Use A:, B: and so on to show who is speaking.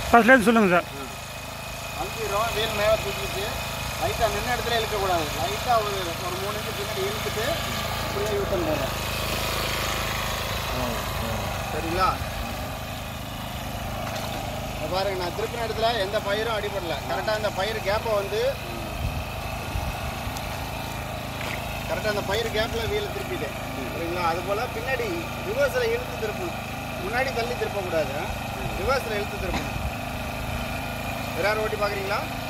A: ஃபஸ்ட்லேருந்து சொல்லுங்கள் சார்
B: அழுத்திடுறோம் வேல் மேலே தூக்கிட்டு லைட்டாக நின்ன இடத்துல இழுக்கக்கூடாது லைட்டாக ஒரு ஒரு மூணு இன்ச்சு பின்னாடி இழுத்துட்டு அப்படியே யூட்டன் போடுறோம் சரிங்களா இங்க பாருங்க நான் திருப்பின இடத்துல எந்த பயிரும் அடிபடல கரெக்டாக இந்த பயிர் கேப்பை வந்து கரெக்டாக அந்த பயிர் கேப்பில் வீலை திருப்பிட்டேன் சரிங்களா அதுபோல் பின்னாடி ரிவர்ஸில் இழுத்து திருப்பணும் முன்னாடி தள்ளி திருப்பக்கூடாது ரிவர்ஸில் இழுத்து திருப்பணும் வேற யாரும் ஓட்டி பார்க்குறீங்களா